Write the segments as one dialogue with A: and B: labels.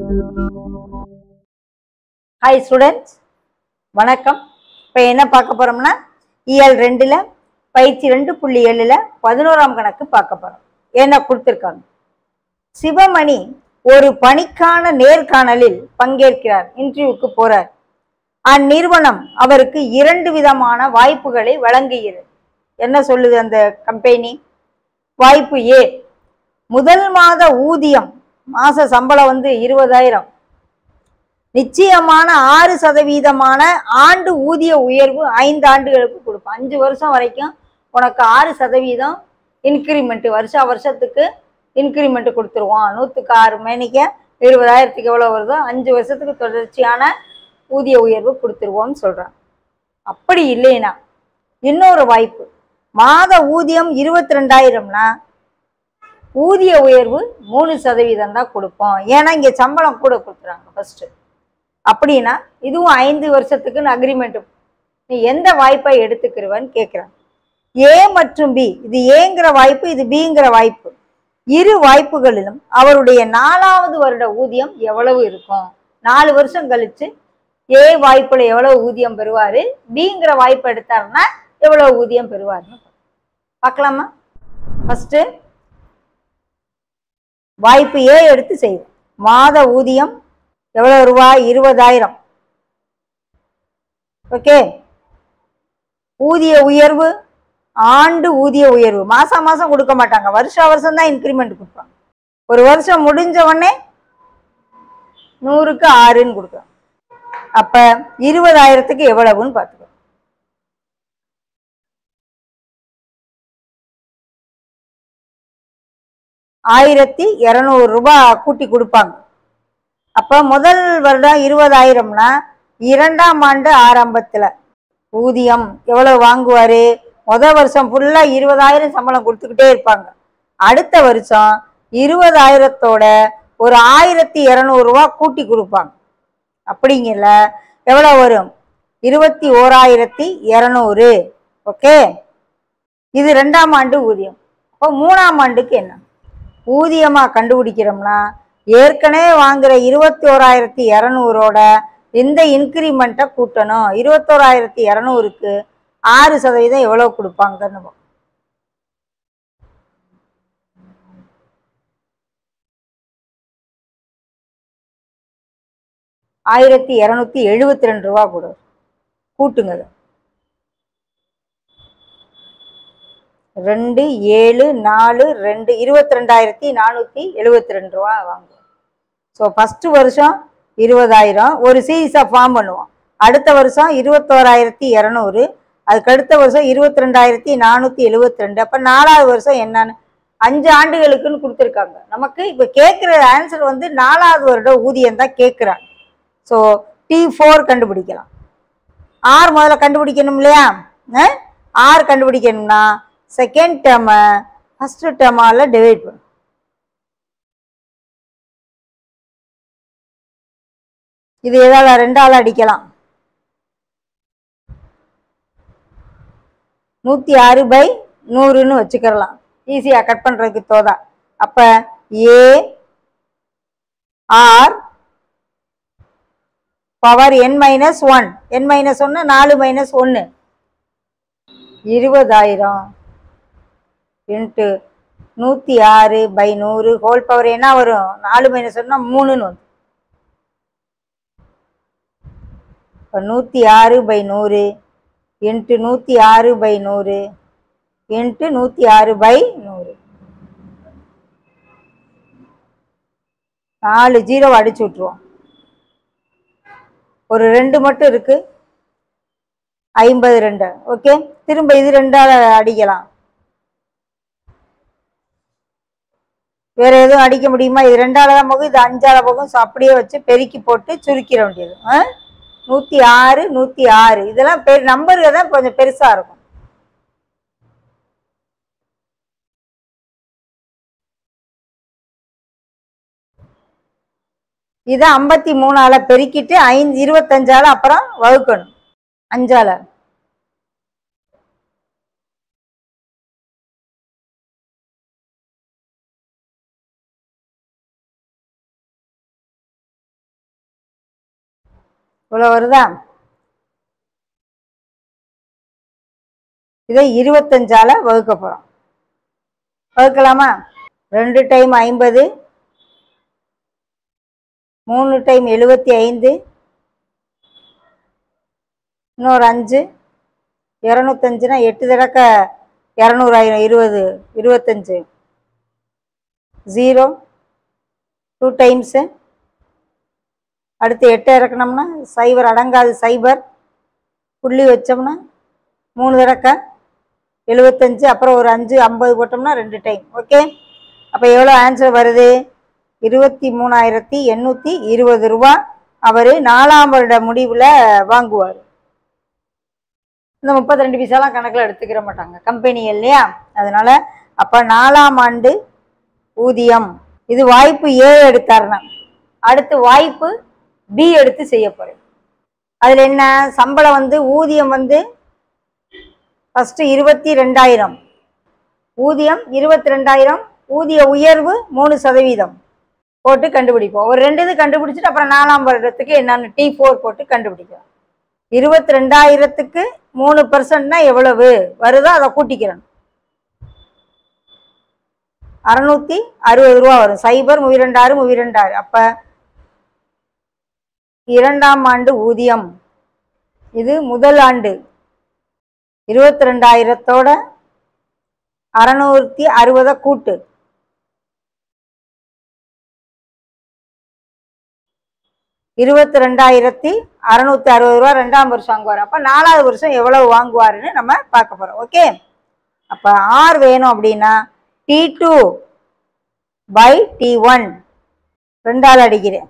A: Hi students வணக்கம் இப்போ என்ன பார்க்க போறோம்னா இயல் ரெண்டுல பயிற்சி ரெண்டு புள்ளி ஏழுல பதினோராம் கணக்கு பார்க்க போறோம் என்ன கொடுத்துருக்காங்க சிவமணி ஒரு பணிக்கான நேர்காணலில் பங்கேற்கிறார் இன்டர்வியூக்கு போறார் அந்நிறுவனம் அவருக்கு இரண்டு விதமான வாய்ப்புகளை வழங்குகிறது என்ன சொல்லுது அந்த கம்பெனி வாய்ப்பு ஏ முதல் மாத ஊதியம் மாச சம்பளம் வந்து இருபதாயிரம் நிச்சயமான ஆறு சதவீதமான ஆண்டு ஊதிய உயர்வு ஐந்து ஆண்டுகளுக்கு கொடுப்போம் அஞ்சு வருஷம் வரைக்கும் உனக்கு ஆறு சதவீதம் இன்க்ரிமெண்ட் வருஷா வருஷத்துக்கு இன்க்ரிமெண்ட் கொடுத்துருவோம் நூற்றுக்கு ஆறு மேனிக்க இருபதாயிரத்துக்கு எவ்வளோ வருதோ அஞ்சு வருஷத்துக்கு தொடர்ச்சியான ஊதிய உயர்வு கொடுத்துருவோம்னு சொல்கிறாங்க அப்படி இல்லைன்னா இன்னொரு வாய்ப்பு மாத ஊதியம் இருபத்தி ரெண்டாயிரம்னா ஊதிய உயர்வு மூணு சதவீதம் தான் கொடுப்போம் ஏன்னா இங்கே சம்பளம் கூட கொடுக்குறாங்க ஃபர்ஸ்ட் அப்படின்னா இதுவும் ஐந்து வருஷத்துக்குன்னு அக்ரிமெண்ட் நீ எந்த வாய்ப்பை எடுத்துக்கிறவன்னு கேட்குறாங்க ஏ மற்றும் பி இது ஏங்கிற வாய்ப்பு இது பிங்கிற வாய்ப்பு இரு வாய்ப்புகளிலும் அவருடைய நாலாவது வருட ஊதியம் எவ்வளவு இருக்கும் நாலு வருஷம் கழிச்சு ஏ வாய்ப்புல எவ்வளவு ஊதியம் பெறுவாரு பிங்கிற வாய்ப்பு எடுத்தாருன்னா எவ்வளவு ஊதியம் பெறுவாருன்னு பார்க்கலாமா ஃபர்ஸ்ட் வாய்ப்பு ஏ எடுத்து செய்வோம் மாத ஊதியம் எவ்வளவு ரூபாய் இருபதாயிரம் ஓகே ஊதிய உயர்வு ஆண்டு ஊதிய உயர்வு மாசம் மாசம் கொடுக்க மாட்டாங்க வருஷா வருஷம் தான் இன்க்ரிமெண்ட் கொடுப்பாங்க ஒரு வருஷம் முடிஞ்ச உடனே நூறுக்கு ஆறுன்னு கொடுக்குறாங்க அப்ப இருபதாயிரத்துக்கு எவ்வளவுன்னு பார்த்துக்கோ ஆயிரத்தி இரநூறு ரூபாய் கூட்டி கொடுப்பாங்க அப்போ முதல் வருடம் இருபதாயிரம்னா இரண்டாம் ஆண்டு ஆரம்பத்தில் ஊதியம் எவ்வளவு வாங்குவாரு முதல் வருஷம் ஃபுல்லாக இருபதாயிரம் சம்பளம் கொடுத்துக்கிட்டே இருப்பாங்க அடுத்த வருஷம் இருபதாயிரத்தோட ஒரு ஆயிரத்தி இரநூறுவா கூட்டி கொடுப்பாங்க அப்படிங்கல எவ்வளோ வரும் இருபத்தி ஓராயிரத்தி இரநூறு ஓகே இது ரெண்டாம் ஆண்டு ஊதியம் அப்போ மூணாம் ஆண்டுக்கு என்ன ஊதியமாக கண்டுபிடிக்கிறோம்னா ஏற்கனவே வாங்குற இருபத்தி ஓராயிரத்தி இரநூறோட இந்த இன்க்ரிமெண்ட்டை கூட்டணும் இருபத்தோராயிரத்தி இரநூறுக்கு ஆறு சதவீதம் எவ்வளோ கொடுப்பாங்கன்னு பார்ப்போம். ஆயிரத்தி இரநூத்தி எழுபத்தி ரெண்டு ரூபா கொடு கூட்டுங்க இதை. ரெண்டு ஏழு நாலு ரெண்டு இருபத்தி ரெண்டாயிரத்தி நானூற்றி எழுபத்தி ரெண்டு ரூபா வாங்குவோம் ஸோ ஃபஸ்ட்டு வருஷம் இருபதாயிரம் ஒரு சீரீஸாக ஃபார்ம் பண்ணுவோம் அடுத்த வருஷம் இருபத்தோராயிரத்தி இரநூறு அதுக்கு அடுத்த வருஷம் இருபத்தி ரெண்டாயிரத்தி நானூற்றி எழுபத்தி ரெண்டு அப்போ நாலாவது வருஷம் என்னன்னு அஞ்சு ஆண்டுகளுக்குன்னு கொடுத்துருக்காங்க நமக்கு இப்போ கேட்குற ஆன்சர் வந்து நாலாவது வருட ஊதியம் தான் கேட்குறாங்க ஸோ டி ஃபோர் கண்டுபிடிக்கலாம் ஆர் முதல்ல கண்டுபிடிக்கணும் இல்லையா அஹ்? ஆர் கண்டுபிடிக்கணும்னா செகண்ட் டேர்மை ஃபர்ஸ்ட் டேர்மால டிவைட் பண்ணும் இது எதால ரெண்டால அடிக்கலாம் நூற்றி ஆறு பை நூறுன்னு வச்சுக்கிறலாம் ஈஸியாக கட் பண்ணுறதுக்கு தோதா அப்போ A R power N minus one N minus ஒன்று நாலு மைனஸ் ஒன்று இருபதாயிரம் இன்ட்டு நூற்றி ஆறு பை நூறு ஹோல் பவர் என்ன வரும் நாலு மைனஸ் ஒன்னா மூணுன்னு வரும் இப்போ நூற்றி ஆறு பை நூறு இன்ட்டு நூற்றி ஆறு பை நூறு இன்ட்டு நூற்றி ஆறு பை நூறு நாலு ஜீரோ அடிச்சு விட்ருவோம் ஒரு ரெண்டு மட்டும் இருக்கு ஐம்பது ரெண்டு ஓகே திரும்ப இது ரெண்டால அடிக்கலாம் வேற எதுவும் அடிக்க முடியுமா இது ரெண்டால தான் போகும் இது அஞ்சால போகும் ஸோ அப்படியே வச்சு பெருக்கி போட்டு சுருக்கிட வேண்டியது ஆ? நூத்தி ஆறு நூத்தி ஆறு இதெல்லாம் பெரு நம்பருக்கு தான் கொஞ்சம் பெருசா இருக்கும் இதை ஐம்பத்தி மூணால பெருக்கிட்டு ஐந்து இருபத்தஞ்சால அப்புறம் வகுக்கணும் அஞ்சால இவ்வளோ வருதா இதை இருபத்தஞ்சால வகுக்க போகிறோம் வகுக்கலாமா ரெண்டு டைம் ஐம்பது மூணு டைம் எழுபத்தி ஐந்து இன்னொரு அஞ்சு இரநூத்தஞ்சுனா எட்டு தடக்க இரநூறாயிரம் இருபது இருபத்தஞ்சு ஜீரோ டூ டைம்ஸு அடுத்து எட்டு இறக்கணும்னா சைபர் அடங்காது சைபர் புள்ளி வச்சோம்னா மூணு தடக்க எழுபத்தஞ்சு அப்புறம் ஒரு அஞ்சு ஐம்பது போட்டோம்னா ரெண்டு டைம் ஓகே அப்போ எவ்வளோ ஆன்சர் வருது இருபத்தி மூணாயிரத்தி எண்ணூற்றி இருபது ரூபா அவர் நாலாம் வருட முடிவில் வாங்குவார் இந்த முப்பத்தி ரெண்டு பைசாலாம் கணக்கில் எடுத்துக்கிற மாட்டாங்க கம்பெனி இல்லையா அதனால அப்போ நாலாம் ஆண்டு ஊதியம் இது வாய்ப்பு ஏ எடுத்தாருன்னா அடுத்து வாய்ப்பு பி எடுத்து செய்ய போறேன் அதில் என்ன சம்பளம் வந்து ஊதியம் வந்து ஃபஸ்ட்டு இருபத்தி ரெண்டாயிரம் ஊதியம் இருபத்தி ரெண்டாயிரம் ஊதிய உயர்வு மூணு சதவீதம் போட்டு கண்டுபிடிப்போம் ஒரு ரெண்டு இது கண்டுபிடிச்சிட்டு அப்புறம் நாலாம் வருடத்துக்கு என்னன்னு டி ஃபோர் போட்டு கண்டுபிடிக்கிறோம் இருபத்தி ரெண்டாயிரத்துக்கு மூணு பர்சன்ட்னா எவ்வளவு வருதோ அதை கூட்டிக்கிறோம் அறுநூத்தி அறுபது ரூபா வரும் சைபர் முவிரெண்டாறு முவிரெண்டாறு அப்ப இரண்டாம் ஆண்டு ஊதியம் இது முதல் ஆண்டு இருபத்தி ரெண்டாயிரத்தோட அறநூத்தி அறுபதை கூட்டு இருபத்தி ரெண்டாயிரத்தி அறநூத்தி அறுபது ரூபா ரெண்டாம் வருஷம் வாங்குவார் அப்ப நாலாவது வருஷம் எவ்வளவு வாங்குவாருன்னு நம்ம பார்க்க போறோம் ஓகே அப்ப ஆர் வேணும் அப்படின்னா T two by T one ரெண்டால் அடிக்கிறேன்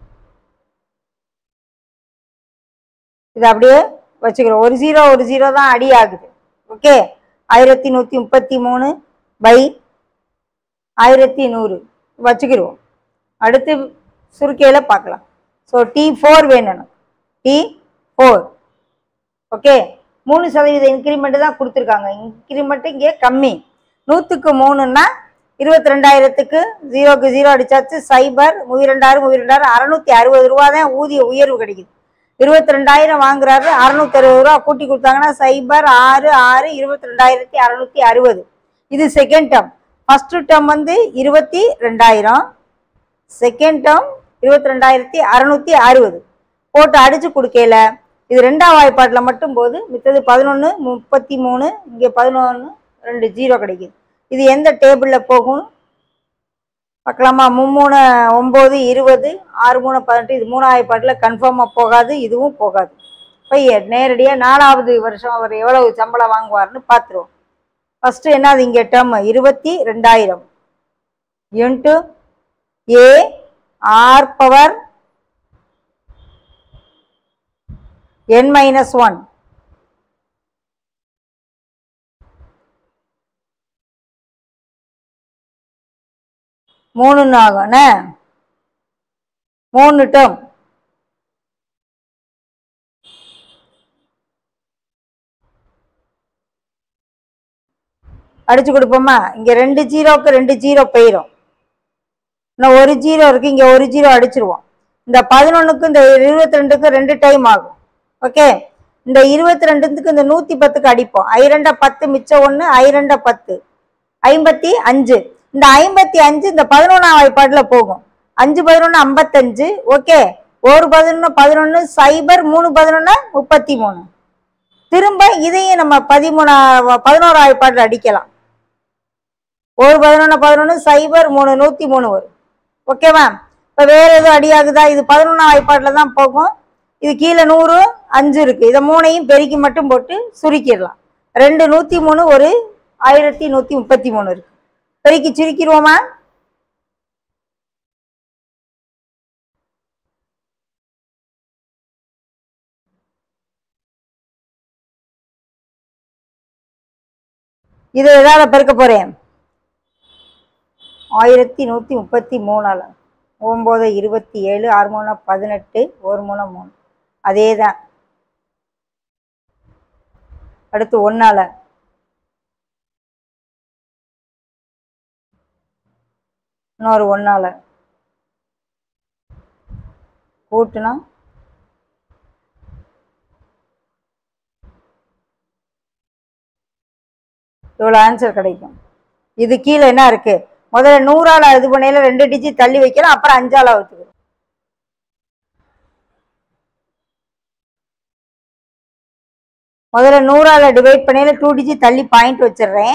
A: இது அப்படியே வச்சுக்கிறோம் ஒரு ஜீரோ ஒரு ஜீரோ தான் அடி ஆகுது ஓகே ஆயிரத்தி நூற்றி முப்பத்தி மூணு பை ஆயிரத்தி நூறு வச்சுக்கிடுவோம் அடுத்து சுருக்கையில் பார்க்கலாம் ஸோ டி ஃபோர் வேணும் டி ஃபோர் ஓகே மூணு சதவீத இன்க்ரிமெண்ட் தான் கொடுத்துருக்காங்க இன்க்ரிமெண்ட் இங்கே கம்மி நூற்றுக்கு மூணுன்னா இருபத்தி ரெண்டாயிரத்துக்கு ஜீரோக்கு ஜீரோ அடிச்சாச்சு சைபர் மூவி ரெண்டாயிரம் மூவி ரெண்டாயிரம் அறநூற்றி அறுபது ரூபா தான் ஊதிய உயர்வு கிடைக்குது இருபத்தி ரெண்டாயிரம் வாங்குறாரு அறநூத்தி அறுபது ரூபா கூட்டி கொடுத்தாங்கன்னா சைபர் ஆறு ஆறு இருபத்தி ரெண்டாயிரத்தி அறநூத்தி அறுபது இது செகண்ட் டேர்ம் ஃபர்ஸ்ட் டேர்ம் வந்து இருபத்தி ரெண்டாயிரம் செகண்ட் டேர்ம் இருபத்தி ரெண்டாயிரத்தி அறநூத்தி அறுபது போட்டு அடிச்சு கொடுக்கல இது ரெண்டாம் வாய்ப்பாட்டில் மட்டும் போது மித்தது பதினொன்று முப்பத்தி மூணு இங்கே பதினொன்று ரெண்டு ஜீரோ கிடைக்குது இது எந்த டேபிளில் போகும் பார்க்கலாமா மும்மூணு ஒம்பது இருபது ஆறு மூணு பதினெட்டு இது மூணாவது பாட்டில் கன்ஃபார்மாக போகாது இதுவும் போகாது போய் நேரடியாக நாலாவது வருஷம் அவர் எவ்வளவு சம்பளம் வாங்குவார்னு பார்த்துருவோம் ஃபஸ்ட்டு என்னது இங்கே டேர்ம் இருபத்தி ரெண்டாயிரம் into A R power N minus one மூணுன்னு ஆகும் என்ன மூணு டேர்ம் அடிச்சு கொடுப்போமா இங்க ரெண்டு ஜீரோக்கு ரெண்டு ஜீரோ போயிடும் இன்னும் ஒரு ஜீரோ இருக்கு இங்க ஒரு ஜீரோ அடிச்சிருவோம் இந்த பதினொன்னுக்கு இந்த இருபத்தி ரெண்டுக்கு ரெண்டு டைம் ஆகும் ஓகே இந்த இருபத்தி ரெண்டுக்கு இந்த நூத்தி பத்துக்கு அடிப்போம் ஐரெண்ட பத்து மிச்சம் ஒன்று ஐரெண்ட பத்து ஐம்பத்தி அஞ்சு இந்த ஐம்பத்தி அஞ்சு இந்த பதினொன்றாம் வாய்ப்பாடுல போகும் அஞ்சு பதினொன்று ஐம்பத்தஞ்சு ஓகே ஒரு பதினொன்று பதினொன்று சைபர் மூணு பதினொன்று முப்பத்தி மூணு திரும்ப இதையும் நம்ம பதிமூணா பதினோரு வாய்ப்பாடுல அடிக்கலாம் ஒரு பதினொன்று பதினொன்று சைபர் மூணு நூற்றி மூணு வரும் ஓகேவா இப்போ வேற எதுவும் அடியாகுதா இது பதினொன்றாம் வாய்ப்பாட்டில் தான் போகும் இது கீழே நூறு அஞ்சு இருக்கு இதை மூணையும் பெருக்கி மட்டும் போட்டு சுருக்கிடலாம் ரெண்டு நூற்றி மூணு ஒரு ஆயிரத்தி நூற்றி முப்பத்தி மூணு இருக்கு பெருக்கி சுருக்கிடுவோமா இது எதால பெருக்க போறேன் ஆயிரத்தி நூற்றி முப்பத்தி மூணால் ஒம்பது இருபத்தி ஏழு ஆறு மூணு பதினெட்டு ஒரு மூணு மூணு அதே தான் அடுத்து ஒன்னால இன்னொரு ஒன்னால கூட்டுனா இவ்வளோ ஆன்சர் கிடைக்கும் இது கீழே என்ன இருக்கு முதல்ல நூறால இது பண்ணையில ரெண்டு டிஜிட் தள்ளி வைக்கலாம் அப்புறம் அஞ்சால வச்சுக்கிறோம் முதல்ல நூறால டிவைட் பண்ணையில டூ டிஜிட் தள்ளி பாயிண்ட் வச்சிடுறேன்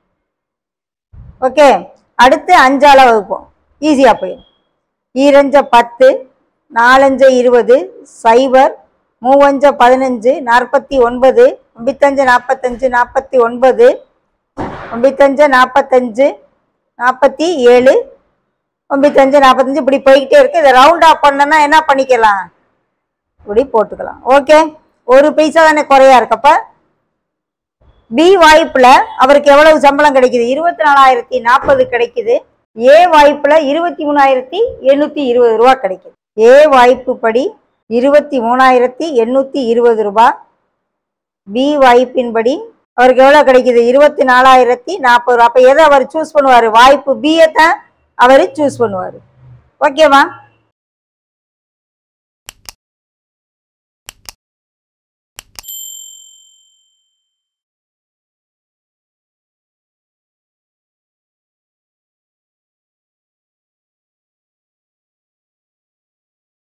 A: ஓகே அடுத்து அஞ்சால வகுப்போம் ஈஸியா போயிடும் ஈரஞ்ச பத்து நாலஞ்ச இருபது சைபர் மூவஞ்ச பதினஞ்சு நாற்பத்தி ஒன்பது ஒம்பித்தஞ்சு நாற்பத்தஞ்சு நாற்பத்தி ஒன்பது ஒம்பித்தஞ்சு நாற்பத்தஞ்சு நாற்பத்தி ஏழு ஒம்பித்தஞ்சு நாற்பத்தஞ்சு இப்படி போய்கிட்டே இருக்கு இதை ரவுண்ட் ஆஃப் பண்ணனா என்ன பண்ணிக்கலாம் இப்படி போட்டுக்கலாம் ஓகே ஒரு பைசா தானே குறையா இருக்கப்ப பி வாய்ப்புல அவருக்கு எவ்வளவு சம்பளம் கிடைக்குது இருபத்தி நாலாயிரத்தி நாற்பது கிடைக்குது ஏ வாய்ப்புல இருபத்தி மூணாயிரத்தி எண்ணூத்தி இருபது ரூபா கிடைக்குது ஏ வாய்ப்பு படி இருபத்தி மூணாயிரத்தி எண்ணூத்தி இருபது ரூபாய் பி வாய்ப்பின்படி அவருக்கு எவ்வளவு கிடைக்குது இருபத்தி நாலாயிரத்தி நாற்பது ரூபா அப்ப எதை அவர் சூஸ் பண்ணுவாரு வாய்ப்பு பியை தான் அவர் சூஸ் பண்ணுவாரு ஓகேவா